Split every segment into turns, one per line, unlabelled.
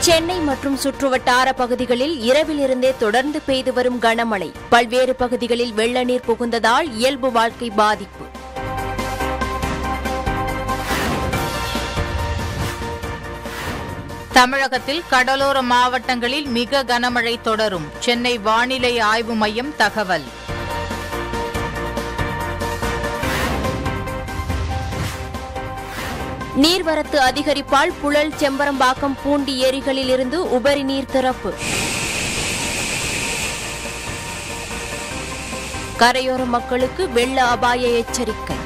சென்னை மற்றும் சுற்றுவட்டார பகுதிகளில் இரவில் இருந்தே தொடர்ந்து பெய்து வரும் கனமழை பல்வேறு பகுதிகளில் வெள்ள நீர் புகுந்ததால் இயல்பு வாழ்க்கை பாதிப்பு
தமிழகத்தில் கடலோர மாவட்டங்களில் மிக கனமழை தொடரும் சென்னை வானிலை ஆய்வு மையம் தகவல்
நீர்வரத்து அதிகரிப்பால் புழல் செம்பரம்பாக்கம் பூண்டி ஏரிகளில் இருந்து உபரி நீர் திறப்பு கரையோர மக்களுக்கு வெள்ள அபாய எச்சரிக்கை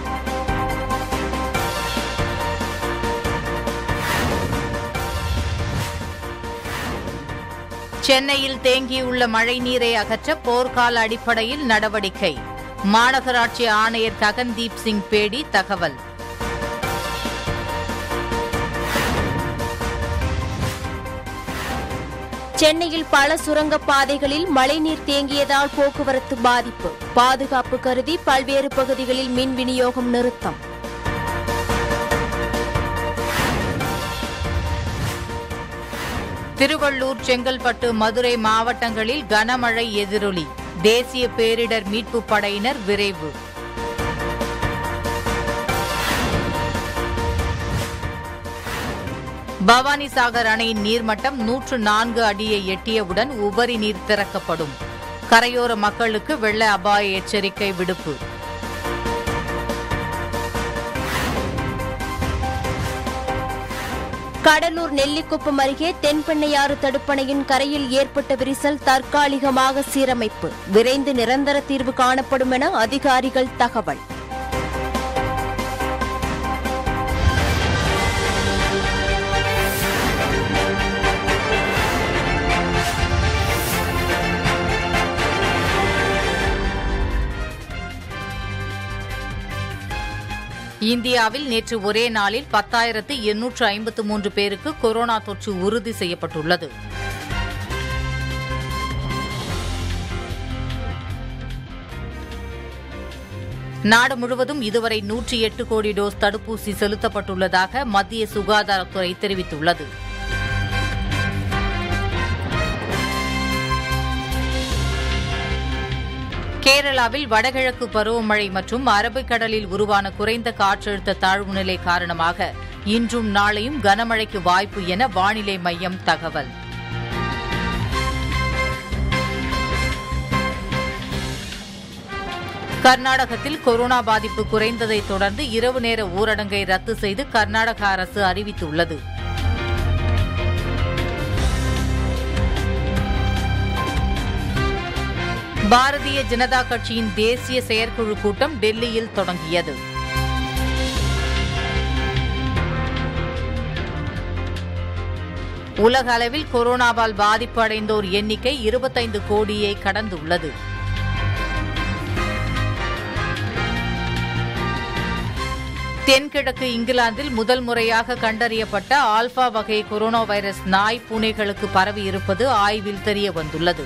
சென்னையில் தேங்கியுள்ள மழைநீரை அகற்ற போர்க்கால அடிப்படையில் நடவடிக்கை மாநகராட்சி ஆணையர் ககன்தீப் சிங் பேடி தகவல்
சென்னையில் பல சுரங்கப் பாதைகளில் மழைநீர் தேங்கியதால் போக்குவரத்து பாதிப்பு பாதுகாப்பு கருதி பல்வேறு பகுதிகளில் மின் விநியோகம் நிறுத்தம்
திருவள்ளூர் செங்கல்பட்டு மதுரை மாவட்டங்களில் கனமழை எதிரொலி தேசிய பேரிடர் மீட்புப் படையினர் விரைவு பவானிசாகர் அணையின் நீர்மட்டம் நூற்று நான்கு அடியை எட்டியவுடன் உபரி நீர் திறக்கப்படும் கரையோர மக்களுக்கு வெள்ள அபாய எச்சரிக்கை விடுப்பு
கடலூர் நெல்லிக்குப்பம் அருகே தென்பெண்ணையாறு தடுப்பணையின் கரையில் ஏற்பட்ட விரிசல் தற்காலிகமாக சீரமைப்பு விரைந்து நிரந்தர தீர்வு காணப்படும் என அதிகாரிகள் தகவல்
இந்தியாவில் நேற்று ஒரே நாளில் பத்தாயிரத்து எண்ணூற்று ஐம்பத்து மூன்று பேருக்கு கொரோனா தொற்று உறுதி செய்யப்பட்டுள்ளது நாடு முழுவதும் இதுவரை நூற்றி எட்டு கோடி டோஸ் தடுப்பூசி செலுத்தப்பட்டுள்ளதாக மத்திய சுகாதாரத்துறை தெரிவித்துள்ளது கேரளாவில் வடகிழக்கு பருவமழை மற்றும் அரபிக்கடலில் உருவான குறைந்த காற்றழுத்த தாழ்வு நிலை காரணமாக இன்றும் நாளையும் கனமழைக்கு வாய்ப்பு என வானிலை மையம் தகவல் கர்நாடகத்தில் கொரோனா பாதிப்பு குறைந்ததைத் தொடர்ந்து இரவு நேர ஊரடங்கை ரத்து செய்து கர்நாடக அரசு அறிவித்துள்ளது பாரதிய ஜனதா கட்சியின் தேசிய செயற்குழு கூட்டம் டெல்லியில் தொடங்கியது உலக அளவில் கொரோனாவால் பாதிப்பு அடைந்தோர் எண்ணிக்கை இருபத்தைந்து கோடியை கடந்துள்ளது தென்கிழக்கு இங்கிலாந்தில் முதல் முறையாக கண்டறியப்பட்ட ஆல்பா வகை கொரோனா வைரஸ் நாய் பூனைகளுக்கு பரவி இருப்பது ஆய்வில் தெரிய வந்துள்ளது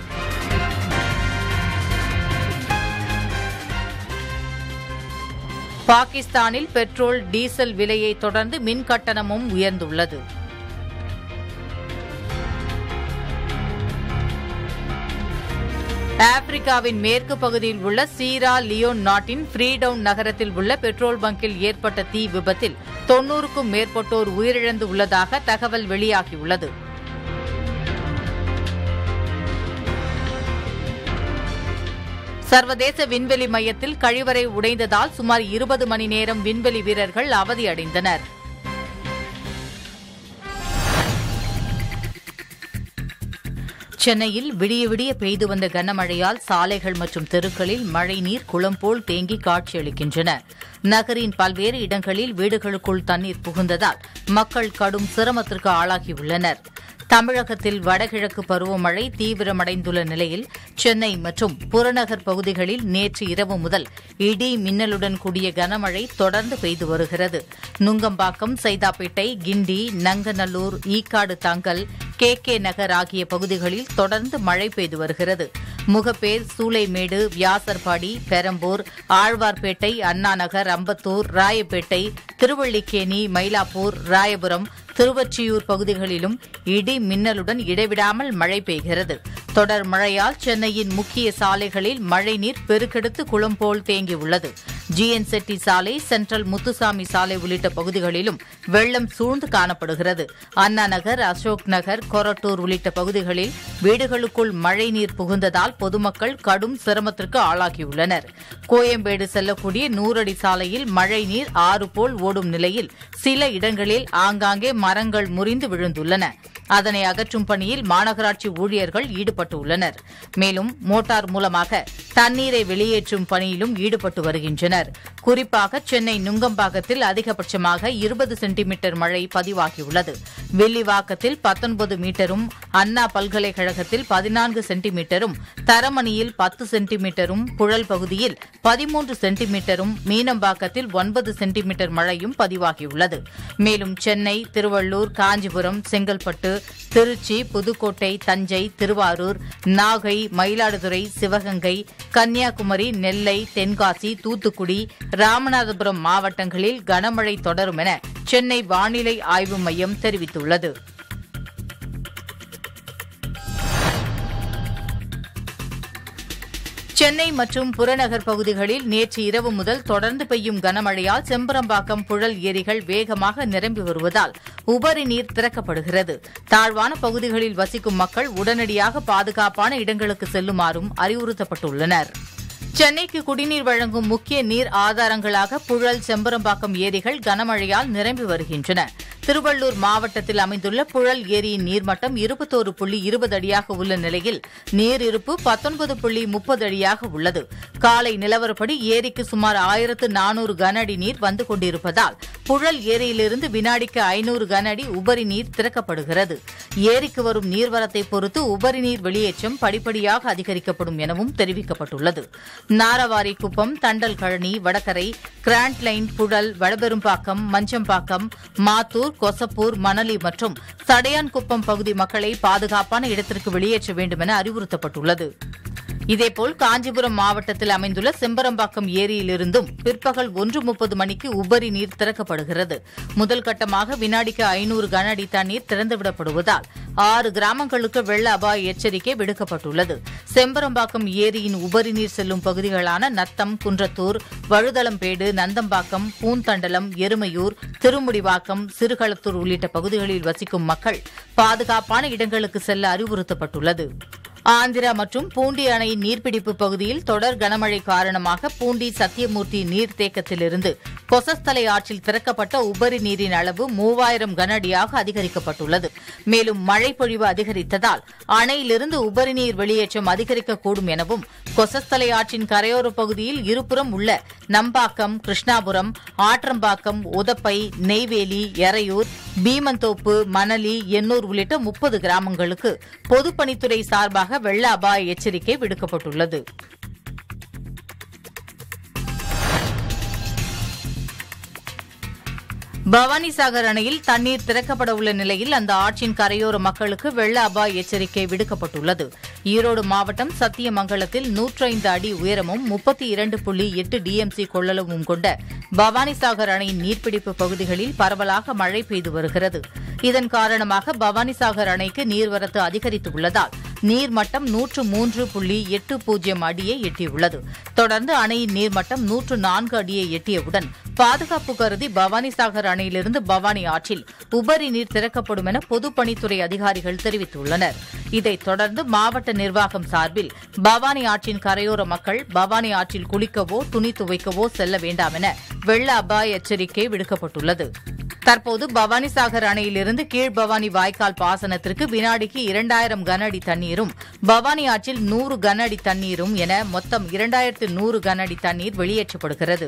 பாகிஸ்தானில் பெட்ரோல் டீசல் விலையை தொடர்ந்து மின் கட்டணமும் உயர்ந்துள்ளது ஆப்பிரிக்காவின் மேற்கு பகுதியில் உள்ள சீரா லியோன் நாட்டின் ஃப்ரீடவுன் நகரத்தில் உள்ள பெட்ரோல் பங்கில் ஏற்பட்ட தீ விபத்தில் தொன்னூறுக்கும் மேற்பட்டோர் உயிரிழந்து உள்ளதாக தகவல் வெளியாகியுள்ளது சர்வதேச விண்வெளி மையத்தில் கழிவறை உடைந்ததால் சுமார் இருபது மணி நேரம் விண்வெளி வீரர்கள் அவதியடைந்தனர் சென்னையில் விடிய விடிய பெய்து வந்த கனமழையால் சாலைகள் மற்றும் தெருக்களில் மழைநீர் குளம் போல் தேங்கி காட்சியளிக்கின்றன நகரின் பல்வேறு இடங்களில் வீடுகளுக்குள் தண்ணீர் புகுந்ததால் மக்கள் கடும் சிரமத்திற்கு ஆளாகியுள்ளனர் தமிழகத்தில் வடகிழக்கு பருவமழை தீவிரமடைந்துள்ள நிலையில் சென்னை மற்றும் புறநகர் பகுதிகளில் நேற்று இரவு முதல் இடி மின்னலுடன் கூடிய கனமழை தொடர்ந்து பெய்து வருகிறது Nungambakkam Saidapet Guindy Nanganallur Ekkaduthangal K K Nagar ஆகிய பகுதிகளில் தொடர்ந்து மழை பெய்து வருகிறது முகப்பேர் சூளைமேடு வியாசர்பாடி பெரம்பூர் ஆழ்வார்பேட்டை அண்ணாநகர் அம்பத்தூர் ராயப்பேட்டை திருவள்ளிக்கேணி மயிலாப்பூர் ராயபுரம் திருவொற்றியூர் பகுதிகளிலும் இடி மின்னலுடன் இடைவிடாமல் மழை பெய்கிறது தொடர் மழையால் சென்னையின் முக்கிய சாலைகளில் மழைநீர் பெருக்கெடுத்து குளம் போல் தேங்கியுள்ளது ஜிஎன் செட்டி சாலை சென்ட்ரல் முத்துசாமி சாலை உள்ளிட்ட பகுதிகளிலும் வெள்ளம் சூழ்ந்து காணப்படுகிறது அண்ணா நகர் அசோக் நகர் கொரட்டூர் உள்ளிட்ட பகுதிகளில் வீடுகளுக்குள் மழைநீர் புகுந்ததால் பொதுமக்கள் கடும் சிரமத்திற்கு ஆளாகியுள்ளனர் கோயம்பேடு செல்லக்கூடிய நூறடி சாலையில் மழைநீர் ஆறு போல் ஓடும் நிலையில் சில இடங்களில் ஆங்காங்கே மரங்கள் முறிந்து விழுந்துள்ளன அதனை அகற்றும் பணியில் மாநகராட்சி ஊழியர்கள் ஈடுபட்டுள்ளனர் மேலும் மோட்டார் மூலமாக தண்ணீரை வெளியேற்றும் பணியிலும் ஈடுபட்டு வருகின்றனர் குறிப்பாக சென்னை நுங்கம்பாக்கத்தில் அதிகபட்சமாக இருபது சென்டிமீட்டர் மழை பதிவாகியுள்ளது வில்லிவாக்கத்தில் பத்தொன்பது மீட்டரும் அண்ணா பல்கலைக்கழகத்தில் பதினான்கு சென்டிமீட்டரும் தரமணியில் பத்து சென்டிமீட்டரும் புழல் பகுதியில் பதிமூன்று சென்டிமீட்டரும் மீனம்பாக்கத்தில் ஒன்பது சென்டிமீட்டர் மழையும் பதிவாகியுள்ளது மேலும் சென்னை திருவள்ளூர் காஞ்சிபுரம் செங்கல்பட்டு திருச்சி புதுக்கோட்டை தஞ்சை திருவாரூர் நாகை மயிலாடுதுறை சிவகங்கை கன்னியாகுமரி நெல்லை தென்காசி தூத்துக்குடி ராமநாதபுரம் மாவட்டங்களில் கனமழை தொடரும் என சென்னை வானிலை ஆய்வு மையம் தெரிவித்துள்ளது சென்னை மற்றும் புறநகர் பகுதிகளில் நேற்று இரவு முதல் தொடர்ந்து பெய்யும் கனமழையால் செம்பரம்பாக்கம் புழல் ஏரிகள் வேகமாக நிரம்பி வருவதால் உபரி நீர் திறக்கப்படுகிறது தாழ்வான பகுதிகளில் வசிக்கும் மக்கள் உடனடியாக பாதுகாப்பான இடங்களுக்கு செல்லுமாறும் அறிவுறுத்தப்பட்டுள்ளனர் சென்னைக்கு குடிநீர் வழங்கும் முக்கிய நீர் ஆதாரங்களாக புழல் செம்பரம்பாக்கம் ஏரிகள் கனமழையால் நிரம்பி வருகின்றன திருவள்ளூர் மாவட்டத்தில் அமைந்துள்ள புழல் ஏரியின் நீர்மட்டம் இருபத்தோரு புள்ளி இருபது அடியாக உள்ள நிலையில் நீர் இருப்பு பத்தொன்பது புள்ளி முப்பது அடியாக உள்ளது காலை நிலவரப்படி ஏரிக்கு சுமார் ஆயிரத்து நானூறு கன அடி நீர் வந்து கொண்டிருப்பதால் புழல் ஏரியிலிருந்து வினாடிக்கு ஐநூறு கன அடி உபரி நீர் திறக்கப்படுகிறது ஏரிக்கு வரும் நீர்வரத்தை பொறுத்து உபரி நீர் வெளியேற்றம் படிப்படியாக அதிகரிக்கப்படும் எனவும் தெரிவிக்கப்பட்டுள்ளது Naravari Naravarikuppam Thandalkazhani Vadakarai Grand Line Puzhal Vadaperumbakkam Manjambakkam Mathur Kosappur Manali மற்றும் சடையான்குப்பம் பகுதி மக்களை பாதுகாப்பான இடத்திற்கு வெளியேற்ற வேண்டும் என அறிவுறுத்தப்பட்டுள்ளது இதேபோல் காஞ்சிபுரம் மாவட்டத்தில் அமைந்துள்ள செம்பரம்பாக்கம் ஏரியிலிருந்தும் பிற்பகல் ஒன்று முப்பது மணிக்கு உபரி நீர் திறக்கப்படுகிறது முதல் கட்டமாக வினாடிக்கு ஐநூறு கன அடி தண்ணீர் திறந்துவிடப்படுவதால் ஆறு கிராமங்களுக்கு வெள்ள அபாய எச்சரிக்கை விடுக்கப்பட்டுள்ளது செம்பரம்பாக்கம் ஏரியின் உபரி நீர் செல்லும் பகுதிகளான நத்தம் குன்றத்தூர் வழுதளம்பேடு நந்தம்பாக்கம் பூந்தண்டலம் எருமையூர் திருமுடிவாக்கம் சிறுகளத்தூர் உள்ளிட்ட பகுதிகளில் வசிக்கும் மக்கள் பாதுகாப்பான இடங்களுக்கு செல்ல அறிவுறுத்தப்பட்டுள்ளது ஆந்திரா மற்றும் பூண்டி அணையின் நீர்பிடிப்பு பகுதியில் தொடர் கனமழை காரணமாக பூண்டி சத்தியமூர்த்தி நீர்த்தேக்கத்திலிருந்து கொசஸ்தலை ஆற்றில் திறக்கப்பட்ட உபரி நீரின் அளவு மூவாயிரம் கன அடியாக அதிகரிக்கப்பட்டுள்ளது மேலும் மழை பொழிவு அதிகரித்ததால் அணையிலிருந்து உபரி நீர் வெளியேற்றம் அதிகரிக்கக்கூடும் எனவும் கொசஸ்தலை ஆற்றின் கரையோர பகுதியில் இருபுறம் உள்ள நம்பாக்கம் கிருஷ்ணாபுரம் ஆற்றம்பாக்கம் உதப்பை நெய்வேலி எறையூர் பீமந்தோப்பு மணலி எண்ணூர் உள்ளிட்ட முப்பது கிராமங்களுக்கு பொதுப்பணித்துறை சார்பாக வெள்ள அபாய எச்சரிக்கை விடுக்கப்பட்டுள்ளது பவானிசாகர் அணையில் தண்ணீர் திறக்கப்பட உள்ள நிலையில் அந்த ஆற்றின் கரையோர மக்களுக்கு வெள்ள அபாய எச்சரிக்கை விடுக்கப்பட்டுள்ளது ஈரோடு மாவட்டம் சத்தியமங்கலத்தில் நூற்றி ஐந்து அடி உயரமும் முப்பத்தி இரண்டு புள்ளி எட்டு டிஎம்சி கொள்ளளவும் கொண்ட பவானிசாகர் அணையின் நீர்பிடிப்பு பகுதிகளில் பரவலாக மழை பெய்து வருகிறது இதன் காரணமாக பவானிசாகர் அணைக்கு நீர்வரத்து அதிகரித்துள்ளதால் நீர்மட்டம் நூற்று மூன்று புள்ளி எட்டு பூஜ்ஜியம் அடியை எட்டியுள்ளது தொடர்ந்து அணையின் நீர்மட்டம் நூற்று நான்கு அடியை எட்டியவுடன் பாதுகாப்பு கருதி பவானிசாகர் அணையிலிருந்து பவானி ஆற்றில் உபரி நீர் திறக்கப்படும் என பொதுப்பணித்துறை அதிகாரிகள் தெரிவித்துள்ளனர் இதைத் தொடர்ந்து மாவட்ட நிர்வாகம் சார்பில் பவானி ஆற்றின் கரையோர மக்கள் பவானி ஆற்றில் குளிக்கவோ துணி துவைக்கவோ செல்ல வேண்டாம் என வெள்ள அபாய எச்சரிக்கை விடுக்கப்பட்டுள்ளது தற்போது பவானிசாகர் அணையிலிருந்து கீழ்பவானி வாய்க்கால் பாசனத்திற்கு வினாடிக்கு இரண்டாயிரம் கன அடி தண்ணீரும் பவானி ஆற்றில் நூறு கன அடி தண்ணீரும் என மொத்தம் இரண்டாயிரத்து நூறு கன அடி தண்ணீர் வெளியேற்றப்படுகிறது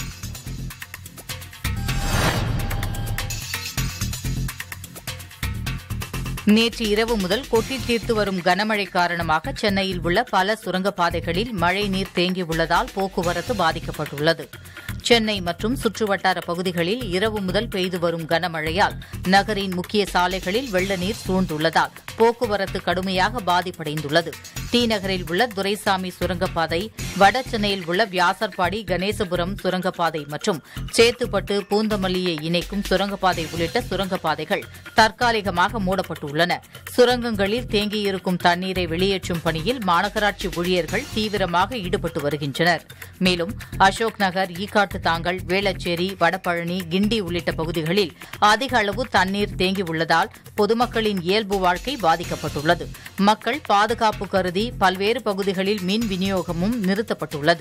நேற்று இரவு முதல் கொட்டி தீர்த்து வரும் கனமழை காரணமாக சென்னையில் உள்ள பல சுரங்கப்பாதைகளில் மழை நீர் தேங்கியுள்ளதால் போக்குவரத்து பாதிக்கப்பட்டுள்ளது சென்னை மற்றும் சுற்றுவட்டார பகுதிகளில் இரவு முதல் பெய்து வரும் கனமழையால் நகரின் முக்கிய சாலைகளில் வெள்ள நீர் சூழ்ந்துள்ளதால் போக்குவரத்து கடுமையாக பாதிப்படைந்துள்ளது டி நகரில் உள்ள துரைசாமி சுரங்கப்பாதை வட சென்னையில் உள்ள வியாசர்பாடி கணேசபுரம் சுரங்கப்பாதை மற்றும் சேத்துப்பட்டு பூந்தமல்லியை இணைக்கும் சுரங்கப்பாதை உள்ளிட்ட சுரங்கப்பாதைகள் தற்காலிகமாக மூடப்பட்டுள்ளன சுரங்கங்களில் தேங்கியிருக்கும் தண்ணீரை வெளியேற்றும் பணியில் மாநகராட்சி ஊழியர்கள் தீவிரமாக ஈடுபட்டு வருகின்றனர் மேலும் அசோக் நகர் ஈக்காட்டு தாங்கல் வேளச்சேரி வடபழனி கிண்டி உள்ளிட்ட பகுதிகளில் அதிக அளவு தண்ணீர் தேங்கியுள்ளதால் பொதுமக்களின் இயல்பு வாழ்க்கை பாதிக்கப்பட்டுள்ளது மக்கள் பாதுகாப்பு கருதி பல்வேறு பகுதிகளில் மின் விநியோகமும் நிறுத்தப்பட்டுள்ளது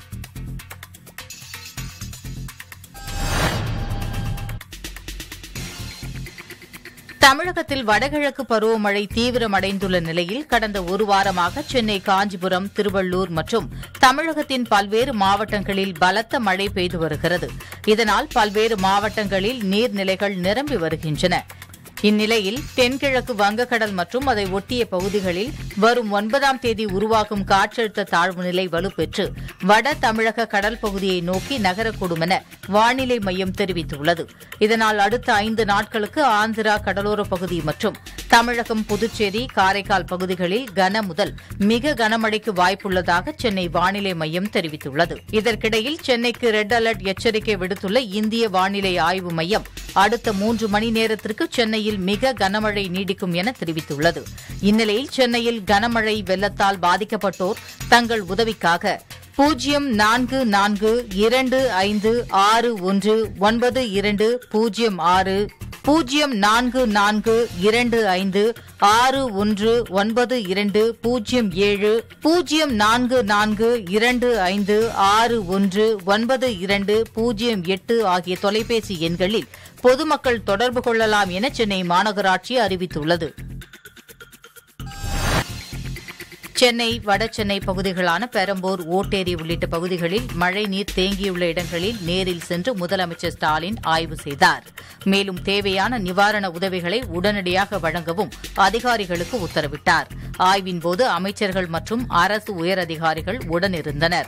தமிழகத்தில் வடகிழக்கு பருவமழை தீவிரமடைந்துள்ள நிலையில் கடந்த ஒரு வாரமாக சென்னை காஞ்சிபுரம் திருவள்ளூர் மற்றும் தமிழகத்தின் பல்வேறு மாவட்டங்களில் பலத்த மழை பெய்து வருகிறது இதனால் பல்வேறு மாவட்டங்களில் நீர்நிலைகள் நிரம்பி வருகின்றன இந்நிலையில் தென்கிழக்கு வங்கக்கடல் மற்றும் அதை ஒட்டிய பகுதிகளில் வரும் ஒன்பதாம் தேதி உருவாகும் காற்றழுத்த தாழ்வு நிலை வலுப்பெற்று வட தமிழக கடல் பகுதியை நோக்கி நகரக்கூடும் என வானிலை மையம் தெரிவித்துள்ளது இதனால் அடுத்த ஐந்து நாட்களுக்கு ஆந்திரா கடலோர பகுதி மற்றும் தமிழகம் புதுச்சேரி காரைக்கால் பகுதிகளில் கன முதல் மிக கனமழைக்கு வாய்ப்புள்ளதாக சென்னை வானிலை மையம் தெரிவித்துள்ளது இதற்கிடையில் சென்னைக்கு ரெட் அலர்ட் எச்சரிக்கை விடுத்துள்ள இந்திய வானிலை ஆய்வு மையம் அடுத்த மூன்று மணி நேரத்திற்கு சென்னையில் மிக கனமழை நீடிக்கும் என தெரிவித்துள்ளது இந்நிலையில் சென்னையில் கனமழை வெள்ளத்தால் பாதிக்கப்பட்டோர் தங்கள் உதவிக்காக பூஜ்ஜியம் நான்கு நான்கு இரண்டு ஐந்து ஆறு ஒன்று ஒன்பது இரண்டு பூஜ்ஜியம் ஆறு பூஜ்ஜியம் நான்கு நான்கு இரண்டு ஐந்து ஆறு ஒன்று ஒன்பது இரண்டு பூஜ்ஜியம் ஏழு பூஜ்ஜியம் நான்கு நான்கு இரண்டு ஐந்து ஆறு ஒன்று ஒன்பது இரண்டு பூஜ்ஜியம் எட்டு ஆகிய தொலைபேசி எண்களில் பொதுமக்கள் தொடர்பு கொள்ளலாம் என சென்னை மாநகராட்சி அறிவித்துள்ளது சென்னை வடசென்னை பகுதிகளான பெரம்பூர் ஓட்டேரி உள்ளிட்ட பகுதிகளில் மழை நீர் தேங்கியுள்ள இடங்களில் நேரில் சென்று முதலமைச்சர் ஸ்டாலின் ஆய்வு செய்தார் மேலும் தேவையான நிவாரண உதவிகளை உடனடியாக வழங்கவும் அதிகாரிகளுக்கு உத்தரவிட்டார் ஆய்வின்போது அமைச்சர்கள் மற்றும் அரசு உயரதிகாரிகள் உடனிருந்தனர்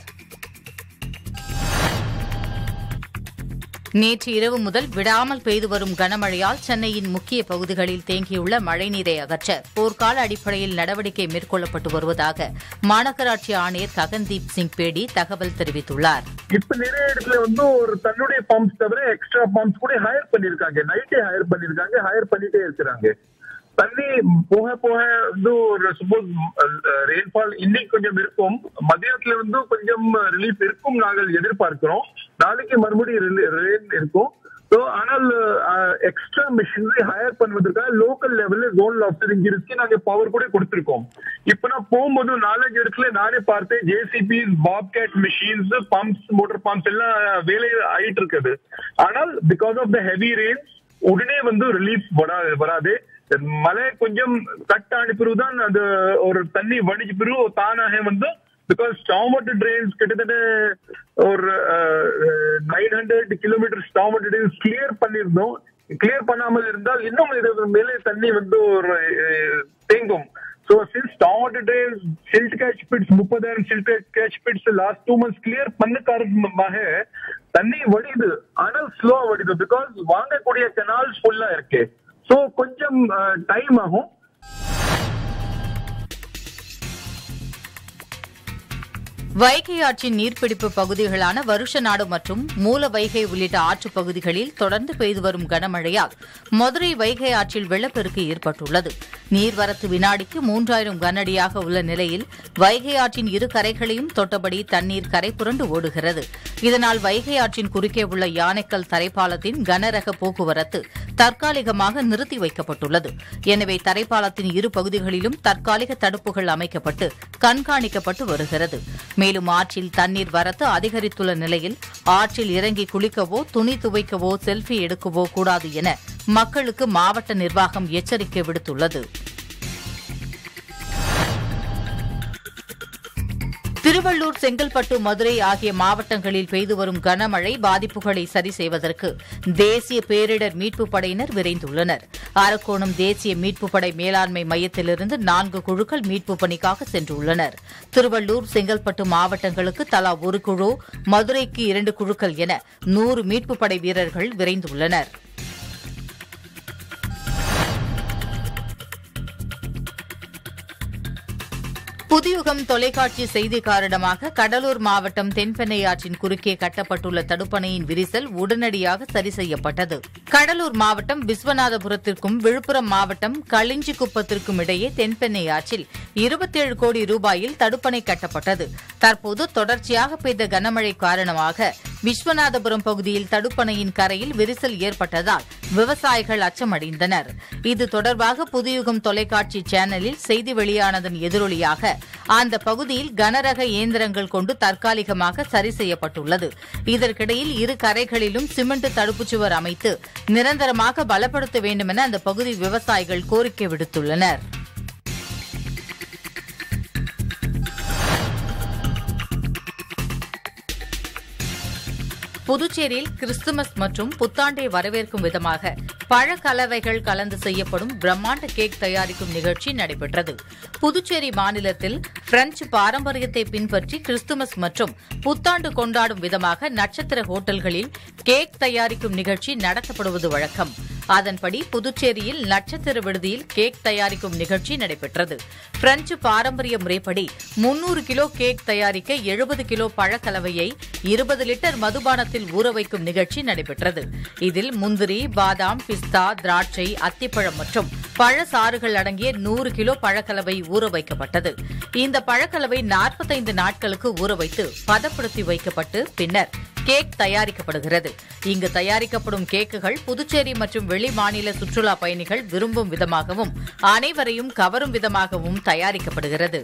நேற்று இரவு முதல் விடாமல் பெய்து வரும் கனமழையால் சென்னையின் முக்கிய பகுதிகளில் தேங்கியுள்ள மழைநீரை அகற்ற போர்க்கால அடிப்படையில் நடவடிக்கை மேற்கொள்ளப்பட்டு வருவதாக மாநகராட்சி ஆணையர் ககன்தீப் சிங் பேடி தகவல் தெரிவித்துள்ளார்
இப்ப நிறைய இடத்துல வந்து ஒரு தன்னுடைய பம்ப்ஸ் தவிர எக்ஸ்ட்ரா பம்ப்ஸ் கூட ஹையர் பண்ணிருக்காங்க நைட்டே ஹையர் பண்ணிருக்காங்க ஹையர் பண்ணிட்டே இருக்கிறாங்க தண்ணி போக போக வந்து ஒரு சப்போஸ் ரெயின்ஃபால் இன்னைக்கு கொஞ்சம் இருக்கும் மதியத்துல வந்து கொஞ்சம் ரிலீஃப் இருக்கும் நாங்கள் எதிர்பார்க்கிறோம் நாளைக்கு மறுபடியும் ரெயின் இருக்கும் ஸோ ஆனால் எக்ஸ்ட்ரா மிஷினரி ஹையர் பண்ணுவதற்காக லோக்கல் லெவல்ல ஜோன் ஆஃபீஸர் இருக்கு நாங்க பவர் கூட கொடுத்திருக்கோம் இப்ப நான் போகும்போது நாலஞ்சு இடத்துல நானே பார்த்தேன் JCB Bobcat machines pumps motor pumps எல்லாம் வேலை ஆயிட்டு இருக்குது ஆனால் because of the heavy rains உடனே வந்து ரிலீஃப் வராது மழை கொஞ்சம் கட் ஆன பிறகுதான் அது ஒரு தண்ணி வடிஞ்ச பிறகு தானாக வந்து பிகாஸ் ஸ்டாம் வாட்டர் ட்ரெயின்ஸ் கிட்டத்தட்ட ஒரு nine hundred kilometre storm water drains clear பண்ணியிருந்தோம் கிளியர் பண்ணாமல் இருந்தால் இன்னும் இது மேலே தண்ணி வந்து ஒரு தேங்கும் so since storm water drains silt catch pits முப்பதாயிரம் silt catch pits last two months clear பண்ண காரணமாக தண்ணி வடியுது ஆனால் ஸ்லோ வடியுது பிகாஸ் வாங்கக்கூடிய கெனால்ஸ் ஃபுல்லா இருக்கு ஸோ கொஞ்சம் டைம் ஆகும்
வைகை ஆற்றின் நீர்பிடிப்பு பகுதிகளான வருஷநாடு மற்றும் மூல வைகை உள்ளிட்ட ஆற்றுப் பகுதிகளில் தொடர்ந்து பெய்து வரும் கனமழையால் மதுரை வைகை ஆற்றில் வெள்ளப்பெருக்கு ஏற்பட்டுள்ளது நீர்வரத்து வினாடிக்கு மூன்றாயிரம் கனஅடியாக உள்ள நிலையில் வைகை ஆற்றின் இரு கரைகளையும் தொட்டபடி தண்ணீர் கரை புரண்டு ஓடுகிறது இதனால் வைகை ஆற்றின் குறுக்கே உள்ள யானைக்கல் தரைப்பாலத்தின் கனரக போக்குவரத்து தற்காலிகமாக நிறுத்தி வைக்கப்பட்டுள்ளது எனவே தரைப்பாலத்தின் இரு பகுதிகளிலும் தற்காலிக தடுப்புகள் அமைக்கப்பட்டு கண்காணிக்கப்பட்டு வருகிறது மேலும் ஆற்றில் தண்ணீர் வரத்து அதிகரித்துள்ள நிலையில் ஆற்றில் இறங்கி குளிக்கவோ துணி துவைக்கவோ செல்ஃபி எடுக்கவோ கூடாது என மக்களுக்கு மாவட்ட நிர்வாகம் எச்சரிக்கை விடுத்துள்ளது திருவள்ளூர் செங்கல்பட்டு மதுரை ஆகிய மாவட்டங்களில் பெய்து வரும் கனமழை பாதிப்புகளை சரி செய்வதற்கு தேசிய பேரிடர் மீட்புப் படையினர் விரைந்துள்ளனர் அரக்கோணம் தேசிய மீட்புப் படை மேலாண்மை மையத்திலிருந்து நான்கு குழுக்கள் மீட்புப் பணிக்காக சென்றுள்ளனர் திருவள்ளூர் செங்கல்பட்டு மாவட்டங்களுக்கு தலா ஒரு குழு மதுரைக்கு இரண்டு குழுக்கள் என நூறு மீட்புப் படை வீரர்கள் விரைந்துள்ளனர் புதியுகம் தொலைக்காட்சி செய்தி காரணமாக கடலூர் மாவட்டம் தென்பெண்ணையாற்றின் குறுக்கே கட்டப்பட்டுள்ள தடுப்பணையின் விரிசல் உடனடியாக சரி செய்யப்பட்டது கடலூர் மாவட்டம் விஸ்வநாதபுரத்திற்கும் விழுப்புரம் மாவட்டம் களிஞ்சிக்குப்பத்திற்கும் இடையே தென்பெண்ணையாற்றில் இருபத்தேழு கோடி ரூபாயில் தடுப்பணை கட்டப்பட்டது தற்போது தொடர்ச்சியாக பெய்த கனமழை காரணமாக விஸ்வநாதபுரம் பகுதியில் தடுப்பணையின் கரையில் விரிசல் ஏற்பட்டதால் விவசாயிகள் அச்சமடைந்தனர் இது தொடர்பாக புதியுகம் தொலைக்காட்சி சேனலில் செய்தி வெளியானதன் எதிரொலியாக அந்த பகுதியில் கனரக இயந்திரங்கள் கொண்டு தற்காலிகமாக சரி செய்யப்பட்டுள்ளது இதற்கிடையில் இரு கரைகளிலும் சிமெண்ட் தடுப்புச் சுவர் அமைத்து நிரந்தரமாக பலப்படுத்த வேண்டுமென அந்த பகுதி விவசாயிகள் கோரிக்கை விடுத்துள்ளனர் புதுச்சேரியில் கிறிஸ்துமஸ் மற்றும் புத்தாண்டை வரவேற்கும் விதமாக பழக்கலவைகள் கலந்து செய்யப்படும் பிரம்மாண்ட கேக் தயாரிக்கும் நிகழ்ச்சி நடைபெற்றது புதுச்சேரி மாநிலத்தில் பிரெஞ்சு பாரம்பரியத்தை பின்பற்றி கிறிஸ்துமஸ் மற்றும் புத்தாண்டு கொண்டாடும் விதமாக நட்சத்திர ஹோட்டல்களில் கேக் தயாரிக்கும் நிகழ்ச்சி நடத்தப்படுவது வழக்கம் அதன்படி புதுச்சேரியில் நட்சத்திர விடுதியில் கேக் தயாரிக்கும் நிகழ்ச்சி நடைபெற்றது பிரெஞ்சு பாரம்பரிய முறைப்படி முன்னூறு கிலோ கேக் தயாரிக்க எழுபது கிலோ பழக்கலவையை இருபது லிட்டர் மதுபானத்தில் ஊற வைக்கும் நிகழ்ச்சி நடைபெற்றது இதில் முந்திரி பாதாம் பிஸ்தா திராட்சை அத்திப்பழம் மற்றும் பழச்சாறுகள் அடங்கிய நூறு கிலோ பழக்கலவை ஊற வைக்கப்பட்டது இந்த பழக்கலவை நாற்பத்தைந்து நாட்களுக்கு ஊற வைத்து பதப்படுத்தி வைக்கப்பட்டு பின்னர் கேக் தயாரிக்கப்படுகிறது இங்கு தயாரிக்கப்படும் கேக்குகள் புதுச்சேரி மற்றும் வெளி மாநில சுற்றுலா பயணிகள் விரும்பும் விதமாகவும் அனைவரையும் கவரும் விதமாகவும் தயாரிக்கப்படுகிறது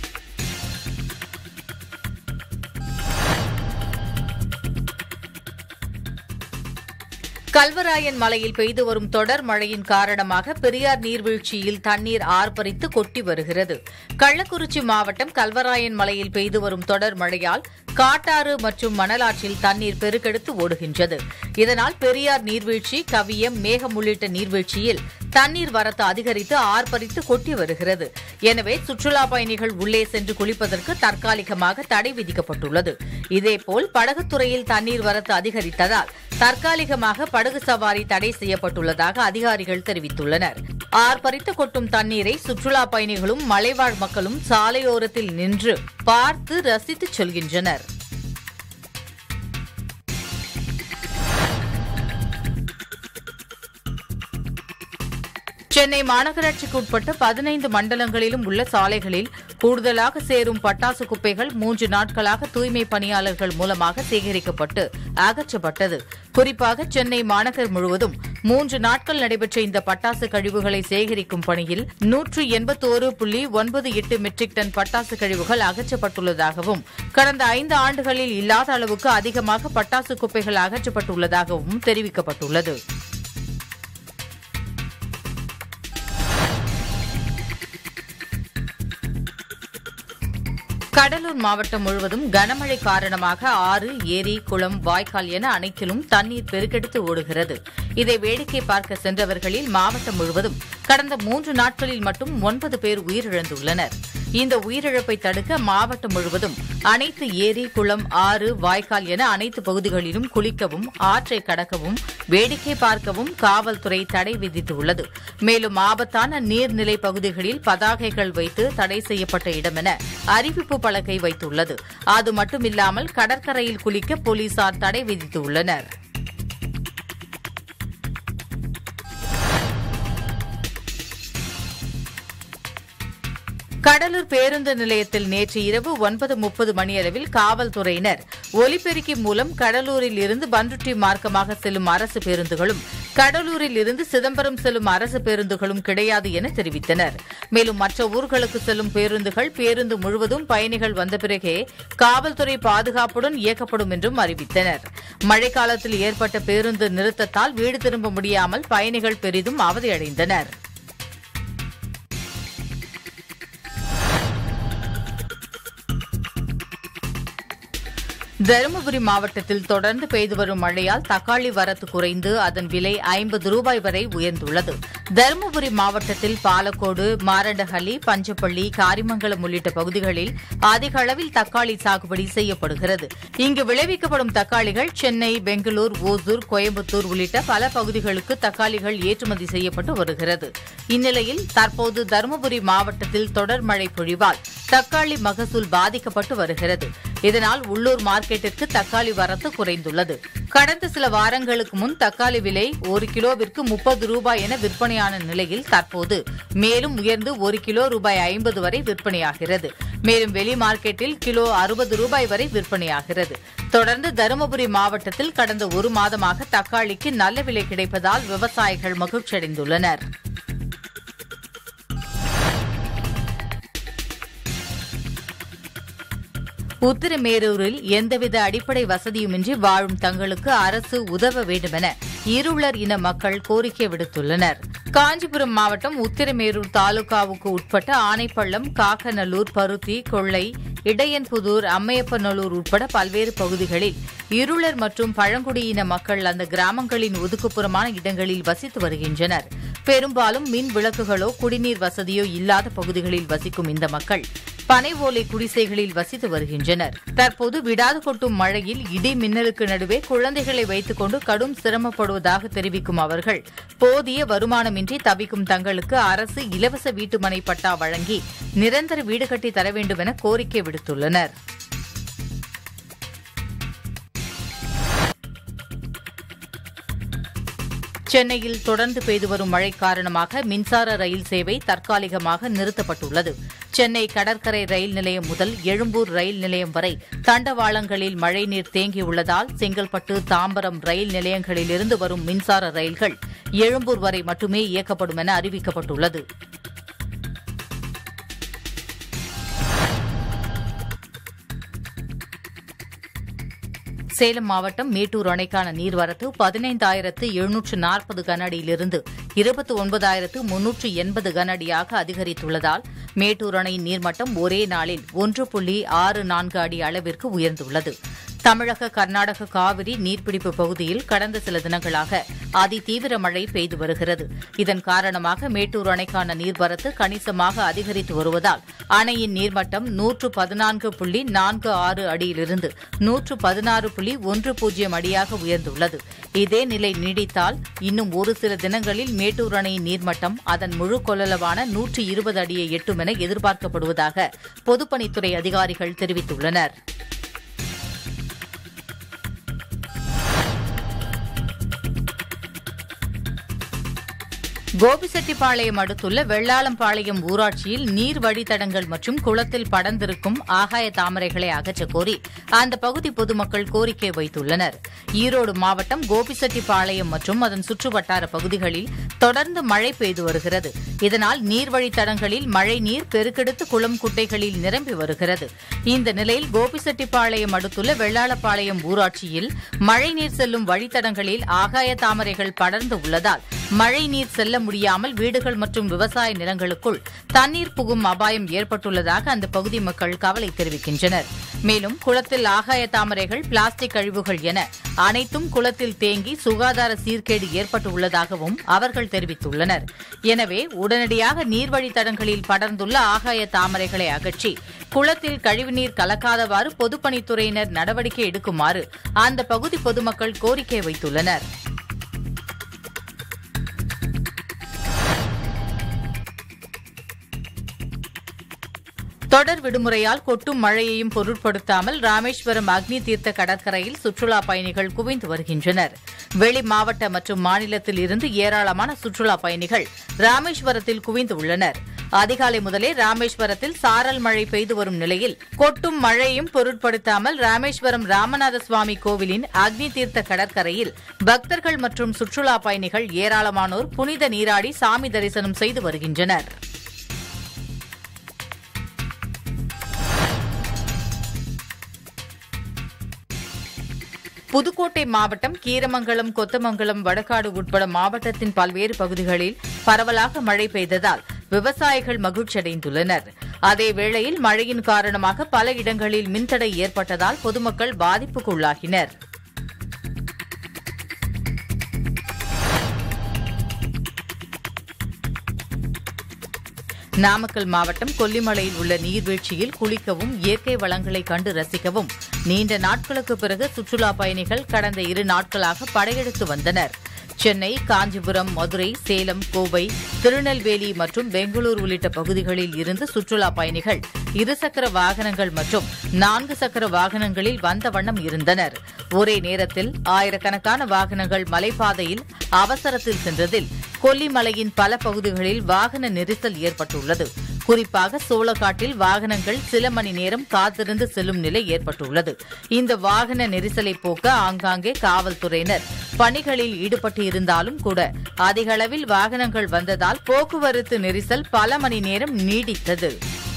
கல்வராயன் மலையில் பெய்து வரும் தொடர் மழையின் காரணமாக பெரியார் நீர்வீழ்ச்சியில் தண்ணீர் ஆர்ப்பரித்து கொட்டி வருகிறது கள்ளக்குறிச்சி மாவட்டம் கல்வராயன் மலையில் பெய்து வரும் தொடர் மழையால் காட்டாறு மற்றும் மணலாற்றில் தண்ணீர் பெருக்கெடுத்து ஓடுகின்றது இதனால் பெரியார் நீர்வீழ்ச்சி கவியம் மேகம் உள்ளிட்ட நீர்வீழ்ச்சியில் தண்ணீர் வரத்து அதிகரித்து ஆர்ப்பரித்து கொட்டி வருகிறது எனவே சுற்றுலா பயணிகள் உள்ளே சென்று குளிப்பதற்கு தற்காலிகமாக தடை விதிக்கப்பட்டுள்ளது இதேபோல் படகுத்துறையில் தண்ணீர் வரத்து அதிகரித்ததால் தற்காலிகமாக படகு சவாரி தடை செய்யப்பட்டுள்ளதாக அதிகாரிகள் தெரிவித்துள்ளனர் ஆர்ப்பரித்து கொட்டும் தண்ணீரை சுற்றுலா பயணிகளும் மலைவாழ் மக்களும் சாலையோரத்தில் நின்று பார்த்து ரசித்துச் செல்கின்றனர் சென்னை மாநகராட்சிக்கு உட்பட்ட பதினைந்து மண்டலங்களிலும் உள்ள சாலைகளில் கூடுதலாக சேரும் பட்டாசு குப்பைகள் மூன்று நாட்களாக தூய்மை பணியாளர்கள் மூலமாக சேகரிக்கப்பட்டு அகற்றப்பட்டது குறிப்பாக சென்னை மாநகர் முழுவதும் மூன்று நாட்கள் நடைபெற்ற இந்த பட்டாசு கழிவுகளை சேகரிக்கும் பணியில் நூற்று எண்பத்தோரு புள்ளி ஒன்பது எட்டு மெட்ரிக் டன் பட்டாசு கழிவுகள் அகற்றப்பட்டுள்ளதாகவும் கடந்த ஐந்து ஆண்டுகளில் இல்லாத அளவுக்கு அதிகமாக பட்டாசு குப்பைகள் அகற்றப்பட்டுள்ளதாகவும் தெரிவிக்கப்பட்டுள்ளது கடலூர் மாவட்டம் முழுவதும் கனமழை காரணமாக ஆறு ஏரி குளம் வாய்க்கால் என அனைத்திலும் தண்ணீர் பெருக்கெடுத்து ஓடுகிறது இதை வேடிக்கை பார்க்க சென்றவர்களில் மாவட்டம் முழுவதும் கடந்த மூன்று நாட்களில் மட்டும் ஒன்பது பேர் உயிரிழந்துள்ளனர் இந்த உயிரிழப்பை தடுக்க மாவட்டம் முழுவதும் அனைத்து ஏரி குளம் ஆறு வாய்க்கால் என அனைத்து பகுதிகளிலும் குளிக்கவும் ஆற்றை கடக்கவும் வேடிக்கை பார்க்கவும் காவல்துறை தடை விதித்துள்ளது மேலும் ஆபத்தான நீர்நிலை பகுதிகளில் பதாகைகள் வைத்து தடை செய்யப்பட்ட இடமென அறிவிப்பு பலகை வைத்துள்ளது அது மட்டுமில்லாமல் கடற்கரையில் குளிக்க போலீசார் தடை விதித்துள்ளனர் கடலூர் பேருந்து நிலையத்தில் நேற்று இரவு ஒன்பது முப்பது மணியளவில் காவல்துறையினர் ஒலிபெருக்கி மூலம் கடலூரில் இருந்து பண்ருட்டி மார்க்கமாக செல்லும் அரசு பேருந்துகளும் கடலூரில் இருந்து சிதம்பரம் செல்லும் அரசு பேருந்துகளும் கிடையாது என தெரிவித்தனர் மேலும் மற்ற ஊர்களுக்கு செல்லும் பேருந்துகள் பேருந்து முழுவதும் பயணிகள் வந்த பிறகே காவல்துறை பாதுகாப்புடன் இயக்கப்படும் என்றும் அறிவித்தனர் மழைக்காலத்தில் ஏற்பட்ட பேருந்து நிறுத்தத்தால் வீடு திரும்ப முடியாமல் பயணிகள் பெரிதும் அவதியடைந்தனர் தருமபுரி மாவட்டத்தில் தொடர்ந்து பெய்து வரும் மழையால் தக்காளி வரத்து குறைந்து அதன் விலை ஐம்பது ரூபாய் வரை உயர்ந்துள்ளது தருமபுரி மாவட்டத்தில் பாலக்கோடு மாரண்டஹள்ளி பஞ்சப்பள்ளி காரிமங்கலம் உள்ளிட்ட பகுதிகளில் அதிக அளவில் தக்காளி சாகுபடி செய்யப்படுகிறது இங்கு விளைவிக்கப்படும் தக்காளிகள் சென்னை பெங்களூர் ஓசூர் கோயம்புத்தூர் உள்ளிட்ட பல பகுதிகளுக்கு தக்காளிகள் ஏற்றுமதி செய்யப்பட்டு வருகிறது இந்நிலையில் தற்போது தருமபுரி மாவட்டத்தில் தொடர் மழை பொழிவால் தக்காளி மகசூல் பாதிக்கப்பட்டு வருகிறது இதனால் உள்ளூர் மார்க்கெட்டிற்கு தக்காளி வரத்து குறைந்துள்ளது கடந்த சில வாரங்களுக்கு முன் தக்காளி விலை ஒரு கிலோவிற்கு முப்பது ரூபாய் என விற்பனையான நிலையில் தற்போது மேலும் உயர்ந்து ஒரு கிலோ ரூபாய் ஐம்பது வரை விற்பனையாகிறது மேலும் வெளி மார்க்கெட்டில் கிலோ அறுபது ரூபாய் வரை விற்பனையாகிறது தொடர்ந்து தருமபுரி மாவட்டத்தில் கடந்த ஒரு மாதமாக தக்காளிக்கு நல்ல விலை கிடைப்பதால் விவசாயிகள் மகிழ்ச்சியடைந்துள்ளனர் உத்திரமேரூரில் எந்தவித அடிப்படை வசதியுமின்றி வாழும் தங்களுக்கு அரசு உதவ வேண்டுமென இருளர் இன மக்கள் கோரிக்கை விடுத்துள்ளனர் காஞ்சிபுரம் மாவட்டம் உத்திரமேரூர் தாலுகாவுக்கு உட்பட்ட ஆனைப்பள்ளம் காக்கநல்லூர் பருத்தி கொள்ளை இடையன்புதூர் அம்மையப்பநல்லூர் உட்பட பல்வேறு பகுதிகளில் இருளர் மற்றும் பழங்குடியின மக்கள் அந்த கிராமங்களின் ஒதுக்குப்புறமான இடங்களில் வசித்து வருகின்றனர் பெரும்பாலும் மின் விளக்குகளோ குடிநீர் வசதியோ இல்லாத பகுதிகளில் வசிக்கும் இந்த மக்கள் பனை ஓலை குடிசைகளில் வசித்து வருகின்றனர் தற்போது விடாது கொட்டும் மழையில் இடி மின்னலுக்கு நடுவே குழந்தைகளை வைத்துக் கொண்டு கடும் சிரமப்படுவதாக தெரிவிக்கும் அவர்கள் போதிய வருமானமின்றி தவிக்கும் தங்களுக்கு அரசு இலவச வீட்டுமனை பட்டா வழங்கி நிரந்தர வீடு கட்டி தர வேண்டும் என கோரிக்கை விடுத்துள்ளனர் சென்னையில் தொடர்ந்து பெய்து வரும் மழை காரணமாக மின்சார ரயில் சேவை தற்காலிகமாக நிறுத்தப்பட்டுள்ளது சென்னை கடற்கரை ரயில் நிலையம் முதல் எழும்பூர் ரயில் நிலையம் வரை தண்டவாளங்களில் மழைநீர் தேங்கியுள்ளதால் செங்கல்பட்டு தாம்பரம் ரயில் நிலையங்களிலிருந்து வரும் மின்சார ரயில்கள் எழும்பூர் வரை மட்டுமே இயக்கப்படும் என அறிவிக்கப்பட்டுள்ளது சேலம் மாவட்டம் மேட்டூர் அணைக்கான நீர்வரத்து பதினைந்தாயிரத்து எழுநூற்று நாற்பது கனஅடியிலிருந்து இருபத்தி ஒன்பதாயிரத்து முன்னூற்று எண்பது கனஅடியாக அதிகரித்துள்ளதால் மேட்டூர் அணையின் நீர்மட்டம் ஒரே நாளில் ஒன்று புள்ளி ஆறு நான்கு அடி அளவிற்கு உயர்ந்துள்ளது தமிழக கர்நாடக காவிரி நீர்பிடிப்பு பகுதியில் கடந்த சில தினங்களாக அதிதீவிர மழை பெய்து வருகிறது இதன் காரணமாக மேட்டூர் அணைக்கான நீர்வரத்து கணிசமாக அதிகரித்து வருவதால் அணையின் நீர்மட்டம் நூற்று பதினான்கு புள்ளி நான்கு ஆறு அடியிலிருந்து நூற்று பதினாறு புள்ளி ஒன்று பூஜ்ஜியம் அடியாக உயர்ந்துள்ளது இதே நிலை நீடித்தால் இன்னும் ஒரு சில தினங்களில் மேட்டூர் அணையின் நீர்மட்டம் அதன் முழு கொள்ளளவான நூற்று இருபது அடியை எட்டும் என எதிர்பார்க்கப்படுவதாக பொதுப்பணித்துறை அதிகாரிகள் தெரிவித்துள்ளனா் கோபிசெட்டிப்பாளையம் அடுத்துள்ள வெள்ளாளம்பாளையம் ஊராட்சியில் நீர் வழித்தடங்கள் மற்றும் குளத்தில் படர்ந்திருக்கும் ஆகாய தாமரைகளை அகற்றக் கோரி அந்த பகுதி பொதுமக்கள் கோரிக்கை வைத்துள்ளனர் ஈரோடு மாவட்டம் கோபிசெட்டிப்பாளையம் மற்றும் அதன் சுற்றுவட்டார பகுதிகளில் தொடர்ந்து மழை பெய்து வருகிறது இதனால் நீர்வழித்தடங்களில் மழை நீர் பெருக்கெடுத்து குளம் குட்டைகளில் நிரம்பி வருகிறது இந்த நிலையில் கோபிசெட்டிப்பாளையம் அடுத்துள்ள வெள்ளாளப்பாளையம் ஊராட்சியில் மழைநீர் செல்லும் வழித்தடங்களில் ஆகாய தாமரைகள் படர்ந்து உள்ளதால் மழைநீர் செல்ல முடியாமல் வீடுகள் மற்றும் விவசாய நிலங்களுக்குள் தண்ணீர் புகும் அபாயம் ஏற்பட்டுள்ளதாக அந்த பகுதி மக்கள் கவலை தெரிவிக்கின்றனர் மேலும் குளத்தில் ஆகாய தாமரைகள் பிளாஸ்டிக் கழிவுகள் என அனைத்தும் குளத்தில் தேங்கி சுகாதார சீர்கேடு ஏற்பட்டுள்ளதாகவும் அவர்கள் தெரிவித்துள்ளனர் எனவே உடனடியாக நீர்வழித்தடங்களில் படர்ந்துள்ள ஆகாய தாமரைகளை அகற்றி குளத்தில் கழிவுநீர் கலக்காதவாறு பொதுப்பணித்துறையினர் நடவடிக்கை எடுக்குமாறு அந்த பகுதி பொதுமக்கள் கோரிக்கை வைத்துள்ளனர் தொடர் விடுமுறையால் கொட்டும் மழையையும் பொருட்படுத்தாமல் ராமேஸ்வரம் அக்னி தீர்த்த கடற்கரையில் சுற்றுலா பயணிகள் குவிந்து வருகின்றனர் வெளி மாவட்ட மற்றும் மாநிலத்தில் இருந்து ஏராளமான சுற்றுலா பயணிகள் ராமேஸ்வரத்தில் குவிந்து உள்ளனர் அதிகாலை முதலே ராமேஸ்வரத்தில் சாரல் மழை பெய்து வரும் நிலையில் கொட்டும் மழையும் பொருட்படுத்தாமல் ராமேஸ்வரம் ராமநாத சுவாமி கோவிலின் அக்னி தீர்த்த கடற்கரையில் பக்தர்கள் மற்றும் சுற்றுலா பயணிகள் ஏராளமானோர் புனித நீராடி சாமி தரிசனம் செய்து வருகின்றனர் புதுக்கோட்டை மாவட்டம் கீரமங்கலம் கொத்தமங்கலம் வடகாடு உட்பட மாவட்டத்தின் பல்வேறு பகுதிகளில் பரவலாக மழை பெய்ததால் விவசாயிகள் மகிழ்ச்சியடைந்துள்ளனர் அதே வேளையில் மழையின் காரணமாக பல இடங்களில் மின்தடை ஏற்பட்டதால் பொதுமக்கள் பாதிப்புக்குள்ளாகினர் நாமக்கல் மாவட்டம் கொல்லிமலையில் உள்ள நீர்வீழ்ச்சியில் குளிக்கவும் இயற்கை வளங்களை கண்டு ரசிக்கவும் நீண்ட நாட்களுக்கு பிறகு சுற்றுலா பயணிகள் கடந்த இரு நாட்களாக படையெடுத்து வந்தனர் சென்னை காஞ்சிபுரம் மதுரை சேலம் கோவை திருநெல்வேலி மற்றும் பெங்களூரு உள்ளிட்ட பகுதிகளில் இருந்து சுற்றுலா பயணிகள் இருசக்கர வாகனங்கள் மற்றும் நான்கு சக்கர வாகனங்களில் வந்த வண்ணம் இருந்தனர் ஒரே நேரத்தில் ஆயிரக்கணக்கான வாகனங்கள் மலைப்பாதையில் அவசரத்தில் சென்றதில் கொல்லிமலையின் பல பகுதிகளில் வாகன நெரிசல் ஏற்பட்டுள்ளது குறிப்பாக சோளக்காட்டில் வாகனங்கள் சில மணி நேரம் காத்திருந்து செல்லும் நிலை ஏற்பட்டுள்ளது இந்த வாகன நெரிசலை போக்க ஆங்காங்கே காவல்துறையினர் பணிகளில் ஈடுபட்டு இருந்தாலும் கூட அதிக அளவில் வாகனங்கள் வந்ததால் போக்குவரத்து நெரிசல் பல மணி நேரம் நீடித்தது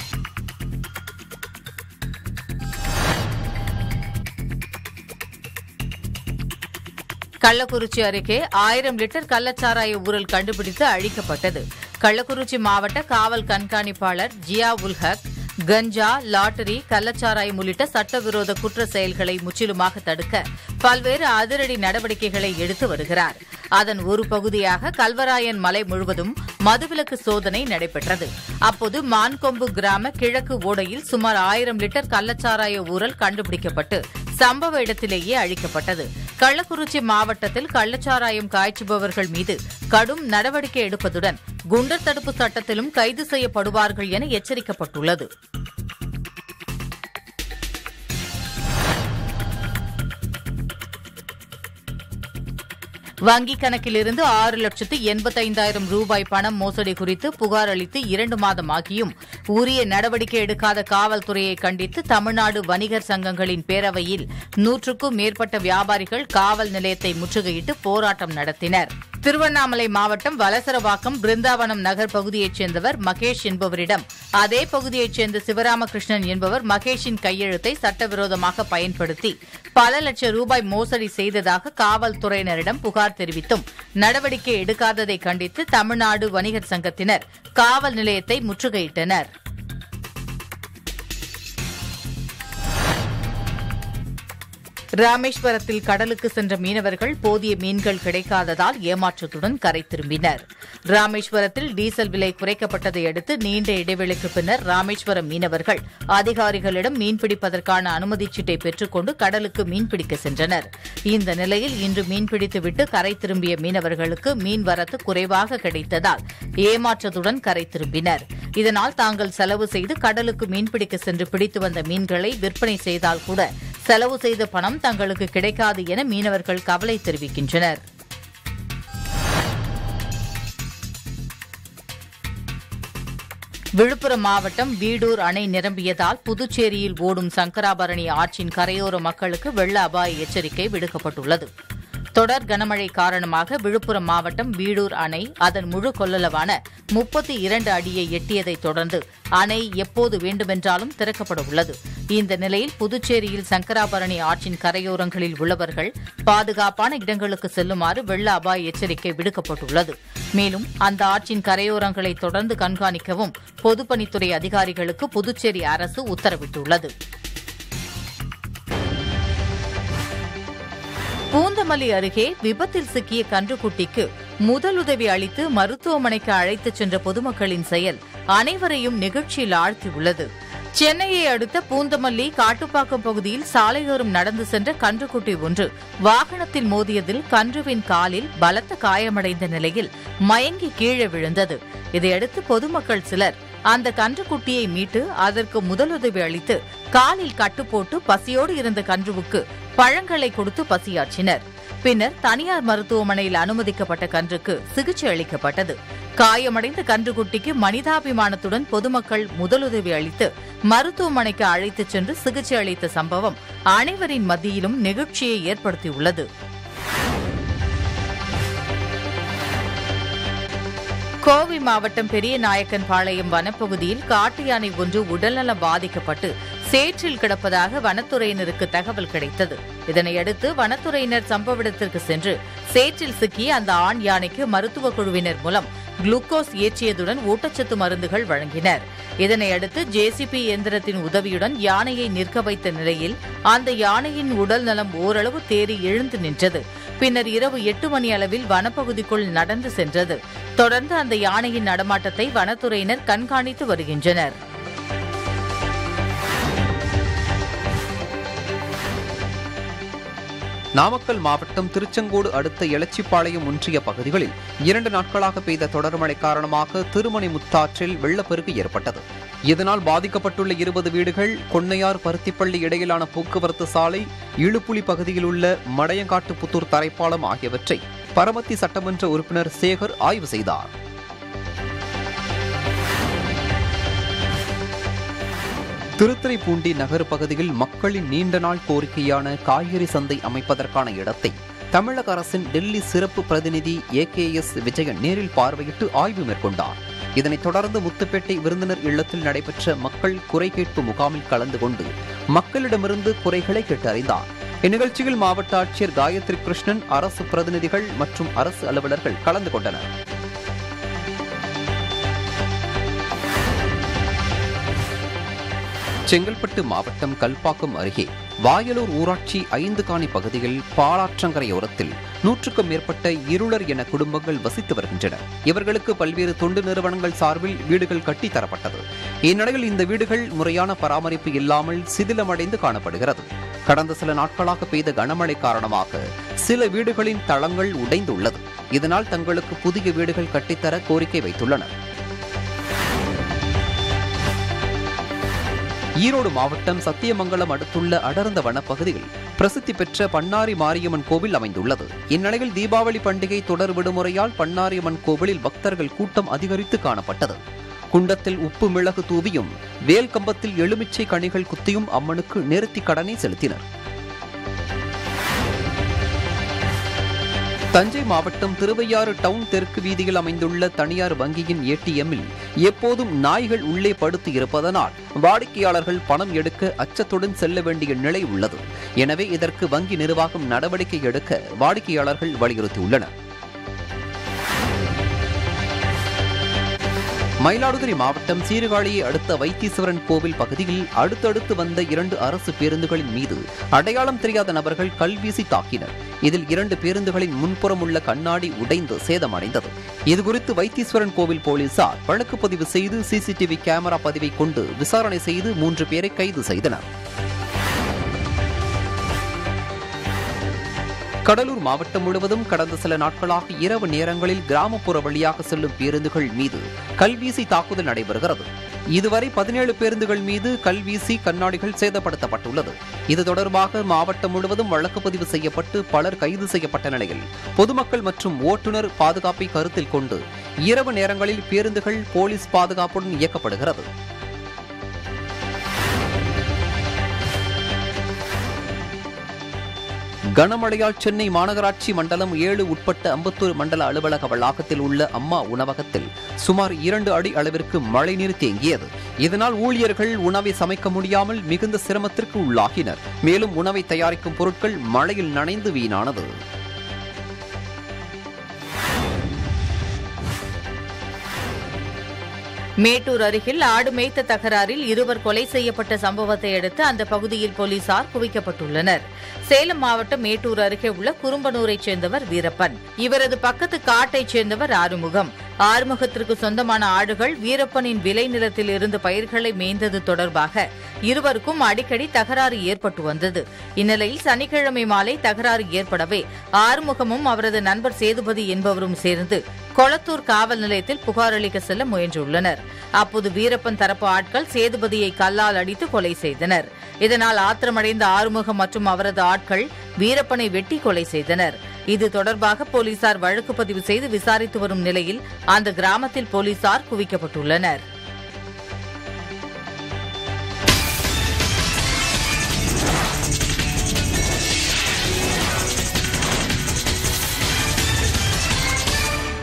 கள்ளக்குறிச்சி அருகே ஆயிரம் லிட்டர் கள்ளச்சாராய ஊரல் கண்டுபிடித்து அழிக்கப்பட்டது கள்ளக்குறிச்சி மாவட்ட காவல் கண்காணிப்பாளர் ஜியா உல் ஹக் கஞ்சா லாட்டரி கள்ளச்சாராயம் உள்ளிட்ட சட்டவிரோத குற்ற செயல்களை முற்றிலுமாக தடுக்க பல்வேறு அதிரடி நடவடிக்கைகளை எடுத்து வருகிறார் அதன் ஒரு பகுதியாக கல்வராயன் மலை முழுவதும் மதுவிலக்கு சோதனை நடைபெற்றது அப்போது மான்கொம்பு கிராம கிழக்கு ஓடையில் சுமார் ஆயிரம் லிட்டர் கள்ளச்சாராய ஊரல் கண்டுபிடிக்கப்பட்டு சம்பவ இடத்திலேயே அழிக்கப்பட்டது கள்ளக்குறிச்சி மாவட்டத்தில் கள்ளச்சாராயம் காய்ச்சுபவர்கள் மீது கடும் நடவடிக்கை எடுப்பதுடன் குண்டர் தடுப்பு சட்டத்திலும் கைது செய்யப்படுவார்கள் என எச்சரிக்கப்பட்டுள்ளது வங்கிக் கணக்கிலிருந்து ஆறு லட்சத்து எண்பத்தைந்தாயிரம் ரூபாய் பணம் மோசடி குறித்து புகார் அளித்து இரண்டு மாதம் ஆகியும் உரிய நடவடிக்கை எடுக்காத காவல்துறையை கண்டித்து தமிழ்நாடு வணிகர் சங்கங்களின் பேரவையில் நூற்றுக்கும் மேற்பட்ட வியாபாரிகள் காவல் நிலையத்தை முற்றுகையிட்டு போராட்டம் நடத்தினர் திருவண்ணாமலை மாவட்டம் வலசரவாக்கம் பிருந்தாவனம் நகர் பகுதியைச் சேர்ந்தவர் மகேஷ் என்பவரிடம் அதே பகுதியைச் சேர்ந்த சிவராமகிருஷ்ணன் என்பவர் மகேஷின் கையெழுத்தை சட்டவிரோதமாக பயன்படுத்தி பல லட்சம் ரூபாய் மோசடி செய்ததாக காவல்துறையினரிடம் புகார் தெரிவித்தும் நடவடிக்கை எடுக்காததை கண்டித்து தமிழ்நாடு வணிகர் சங்கத்தினர் காவல் நிலையத்தை முற்றுகையிட்டனர் ராமேஸ்வரத்தில் கடலுக்கு சென்ற மீனவர்கள் போதிய மீன்கள் கிடைக்காததால் ஏமாற்றத்துடன் கரை திரும்பினர் ராமேஸ்வரத்தில் டீசல் விலை குறைக்கப்பட்டதை அடுத்து நீண்ட இடைவெளிக்கு பின்னர் ராமேஸ்வரம் மீனவர்கள் அதிகாரிகளிடம் மீன்பிடிப்பதற்கான அனுமதிச் சீட்டை பெற்றுக்கொண்டு கடலுக்கு மீன்பிடிக்க சென்றனர் இந்த நிலையில் இன்று மீன்பிடித்துவிட்டு கரை திரும்பிய மீனவர்களுக்கு மீன் வரத்து குறைவாக கிடைத்ததால் ஏமாற்றத்துடன் கரை திரும்பினர் இதனால் தாங்கள் செலவு செய்து கடலுக்கு மீன்பிடிக்க சென்று பிடித்து வந்த மீன்களை விற்பனை செய்தால் கூட செலவு செய்த பணம் தங்களுக்கு கிடைக்காது என மீனவர்கள் கவலை தெரிவிக்கின்றனர் விழுப்புரம் மாவட்டம் வீடூர் அணை நிரம்பியதால் புதுச்சேரியில் ஓடும் சங்கராபரணி ஆற்றின் கரையோர மக்களுக்கு வெள்ள அபாய எச்சரிக்கை விடுக்கப்பட்டுள்ளது தொடர் கனமழை காரணமாக விழுப்புரம் மாவட்டம் வீடூர் அணை அதன் முழு கொள்ளளவான முப்பத்தி இரண்டு அடியை எட்டியதைத் தொடர்ந்து அணை எப்போது வேண்டுமென்றாலும் திறக்கப்பட உள்ளது இந்த நிலையில் புதுச்சேரியில் சங்கராபரணி ஆற்றின் கரையோரங்களில் உள்ளவர்கள் பாதுகாப்பான இடங்களுக்கு செல்லுமாறு வெள்ள அபாய எச்சரிக்கை விடுக்கப்பட்டுள்ளது மேலும் அந்த ஆற்றின் கரையோரங்களை தொடர்ந்து கண்காணிக்கவும் பொதுப்பணித்துறை அதிகாரிகளுக்கு புதுச்சேரி அரசு உத்தரவிட்டுள்ளது பூந்தமல்லி அருகே விபத்தில் சிக்கிய கன்றுக்குட்டிக்கு முதலுதவி அளித்து மருத்துவமனைக்கு அழைத்துச் சென்ற பொதுமக்களின் செயல் அனைவரையும் நிகழ்ச்சியில் ஆழ்த்தியுள்ளது சென்னையை அடுத்த பூந்தமல்லி காட்டுப்பாக்கம் பகுதியில் சாலையோரம் நடந்து சென்ற கன்றுக்குட்டி ஒன்று வாகனத்தில் மோதியதில் கன்றுவின் காலில் பலத்த காயமடைந்த நிலையில் மயங்கி கீழே விழுந்தது இதையடுத்து பொதுமக்கள் சிலர் அந்த கன்றுக்குட்டியை மீட்டு அதற்கு முதலுதவி அளித்து காலில் கட்டுப்போட்டு பசியோடு இருந்த கன்றுவுக்கு பழங்களை கொடுத்து பசியாற்றினர் பின்னர் தனியார் மருத்துவமனையில் அனுமதிக்கப்பட்ட கன்றுக்கு சிகிச்சை அளிக்கப்பட்டது காயமடைந்த கன்றுக்குட்டிக்கு மனிதாபிமானத்துடன் பொதுமக்கள் முதலுதவி அளித்து மருத்துவமனைக்கு அழைத்துச் சென்று சிகிச்சை அளித்த சம்பவம் அனைவரின் மத்தியிலும் நெகிழ்ச்சியை ஏற்படுத்தியுள்ளது கோவை மாவட்டம் பெரிய நாயக்கன் பாளையம் வனப்பகுதியில் காட்டு யானை ஒன்று உடல்நலம் பாதிக்கப்பட்டு சேற்றில் கிடப்பதாக வனத்துறையினருக்கு தகவல் கிடைத்தது இதனையடுத்து வனத்துறையினர் சம்பவ இடத்திற்கு சென்று சேற்றில் சிக்கிய அந்த ஆண் யானைக்கு மருத்துவ குழுவினர் மூலம் குளுக்கோஸ் ஏற்றியதுடன் ஊட்டச்சத்து மருந்துகள் வழங்கினர் இதனையடுத்து ஜேசிபி இயந்திரத்தின் உதவியுடன் யானையை நிற்க வைத்த நிலையில் அந்த யானையின் உடல் நலம் ஓரளவு தேறி எழுந்து நின்றது பின்னர் இரவு எட்டு மணி அளவில் வனப்பகுதிக்குள் நடந்து சென்றது தொடர்ந்து அந்த யானையின் நடமாட்டத்தை வனத்துறையினர் கண்காணித்து வருகின்றனர்
நாமக்கல் மாவட்டம் திருச்செங்கோடு அடுத்த எலச்சிப்பாளையம் ஒன்றிய பகுதிகளில் இரண்டு நாட்களாக பெய்த தொடர் மழை காரணமாக திருமணி முத்தாற்றில் வெள்ளப்பெருக்கு ஏற்பட்டது இதனால் பாதிக்கப்பட்டுள்ள இருபது வீடுகள் கொன்னையார் பருத்திப்பள்ளி இடையிலான போக்குவரத்து சாலை இழுப்புலி பகுதியில் உள்ள மடையங்காட்டு புத்தூர் தரைப்பாலம் ஆகியவற்றை பரமத்தி சட்டமன்ற உறுப்பினர் சேகர் ஆய்வு செய்தார் திருத்துறைப்பூண்டி நகர் பகுதியில் மக்களின் நீண்ட நாள் கோரிக்கையான காய்கறி சந்தை அமைப்பதற்கான இடத்தை தமிழக அரசின் டெல்லி சிறப்பு பிரதிநிதி ஏ கே எஸ் விஜயன் நேரில் பார்வையிட்டு ஆய்வு மேற்கொண்டார் இதனைத் தொடர்ந்து முத்துப்பேட்டை விருந்தினர் இல்லத்தில் நடைபெற்ற மக்கள் குறை கேட்பு முகாமில் கலந்து கொண்டு மக்களிடமிருந்து குறைகளை கேட்டறிந்தார் இந்நிகழ்ச்சியில் மாவட்ட ஆட்சியர் காயத்ரி கிருஷ்ணன் அரசு பிரதிநிதிகள் மற்றும் அரசு அலுவலர்கள் கலந்து கொண்டனர் செங்கல்பட்டு மாவட்டம் கல்பாக்கம் அருகே வாயலூர் ஊராட்சி ஐந்து காணி பகுதியில் பாலாற்றங்கரையோரத்தில் நூற்றுக்கும் மேற்பட்ட இருளர் என குடும்பங்கள் வசித்து வருகின்றன இவர்களுக்கு பல்வேறு தொண்டு நிறுவனங்கள் சார்பில் வீடுகள் கட்டித் தரப்பட்டது இந்நிலையில் இந்த வீடுகள் முறையான பராமரிப்பு இல்லாமல் சிதிலமடைந்து காணப்படுகிறது கடந்த சில நாட்களாக பெய்த கனமழை காரணமாக சில வீடுகளின் தளங்கள் உடைந்துள்ளது இதனால் தங்களுக்கு புதிய வீடுகள் கட்டித்தர கோரிக்கை வைத்துள்ளனர் ஈரோடு மாவட்டம் சத்தியமங்கலம் அடுத்துள்ள அடர்ந்த வனப்பகுதியில் பிரசித்தி பெற்ற பன்னாரி மாரியம்மன் கோவில் அமைந்துள்ளது இந்நிலையில் தீபாவளி பண்டிகை தொடர் விடுமுறையால் பன்னாரியம்மன் கோவிலில் பக்தர்கள் கூட்டம் அதிகரித்து காணப்பட்டது குண்டத்தில் உப்பு மிளகு தூவியும் வேல் கம்பத்தில் எலுமிச்சை கனிகள் குத்தியும் அம்மனுக்கு நேர்த்தி கடனை செலுத்தினர் தஞ்சை மாவட்டம் திருவையாறு டவுன் தெற்கு வீதியில் அமைந்துள்ள தனியார் வங்கியின் ஏடிஎம்மில் எப்போதும் நாய்கள் உள்ளே படுத்து இருப்பதனால் வாடிக்கையாளர்கள் பணம் எடுக்க அச்சத்துடன் செல்ல வேண்டிய நிலை உள்ளது எனவே இதற்கு வங்கி நிர்வாகம் நடவடிக்கை எடுக்க வாடிக்கையாளர்கள் வலியுறுத்தியுள்ளனர் மயிலாடுதுறை மாவட்டம் சீர்காழியை அடுத்த வைத்தீஸ்வரன் கோவில் பகுதியில் அடுத்தடுத்து வந்த இரண்டு அரசு பேருந்துகளின் மீது அடையாளம் தெரியாத நபர்கள் கல்வீசி தாக்கினர் இதில் இரண்டு பேருந்துகளின் முன்புறம் உள்ள கண்ணாடி உடைந்து சேதமடைந்தது இதுகுறித்து வைத்தீஸ்வரன் கோவில் போலீசார் வழக்கு பதிவு செய்து சிசிடிவி கேமரா பதிவை கொண்டு விசாரணை செய்து மூன்று பேரை கைது செய்தனர் கடலூர் மாவட்டம் முழுவதும் கடந்த சில நாட்களாக இரவு நேரங்களில் கிராமப்புற வழியாக செல்லும் பேருந்துகள் மீது கல்வீசி தாக்குதல் நடைபெறுகிறது இதுவரை பதினேழு பேருந்துகள் மீது கல்வீசி கண்ணாடிகள் சேதப்படுத்தப்பட்டுள்ளது இது தொடர்பாக மாவட்டம் முழுவதும் வழக்கு பதிவு செய்யப்பட்டு பலர் கைது செய்யப்பட்ட நிலையில் பொதுமக்கள் மற்றும் ஓட்டுநர் பாதுகாப்பை கருத்தில் கொண்டு இரவு நேரங்களில் பேருந்துகள் போலீஸ் பாதுகாப்புடன் இயக்கப்படுகிறது கனமழையால் சென்னை மாநகராட்சி மண்டலம் ஏழு உட்பட்ட அம்பத்தூர் மண்டல அலுவலக வளாகத்தில் உள்ள அம்மா உணவகத்தில் சுமார் இரண்டு அடி அளவிற்கு மழைநீர் தேங்கியது இதனால் ஊழியர்கள் உணவை சமைக்க முடியாமல் மிகுந்த சிரமத்திற்கு உள்ளாகினர் மேலும் உணவை தயாரிக்கும் பொருட்கள் மழையில் நனைந்து வீணானது
மேட்டூர் அருகில் ஆடு மேய்த்த தகராறில் இருவர் கொலை செய்யப்பட்ட சம்பவத்தை அடுத்து அந்த பகுதியில் போலீசார் குவிக்கப்பட்டுள்ளனர் சேலம் மாவட்டம் மேட்டூர் அருகே உள்ள குறும்பனூரைச் சேர்ந்தவர் வீரப்பன் இவரது பக்கத்து காட்டைச் சேர்ந்தவர் ஆறுமுகம் ஆறுமுகத்திற்கு சொந்தமான ஆடுகள் வீரப்பனின் விளை நிலத்தில் இருந்து பயிர்களை மேய்ந்தது தொடர்பாக இருவருக்கும் அடிக்கடி தகராறு ஏற்பட்டு வந்தது இந்நிலையில் சனிக்கிழமை மாலை தகராறு ஏற்படவே ஆறுமுகமும் அவரது நண்பர் சேதுபதி என்பவரும் சேர்ந்து கொளத்தூர் காவல் நிலையத்தில் புகார் அளிக்க செல்ல முயன்றுள்ளனர் அப்போது வீரப்பன் தரப்பு ஆட்கள் சேதுபதியை கல்லால் அடித்து கொலை செய்தனர் இதனால் ஆத்திரமடைந்த ஆறுமுகம் மற்றும் அவரது ஆட்கள் வீரப்பனை வெட்டி கொலை செய்தனர் இது தொடர்பாக போலீசார் வழக்கு பதிவு செய்து விசாரித்து வரும் நிலையில் அந்த கிராமத்தில் போலீசார் குவிக்கப்பட்டுள்ளனர்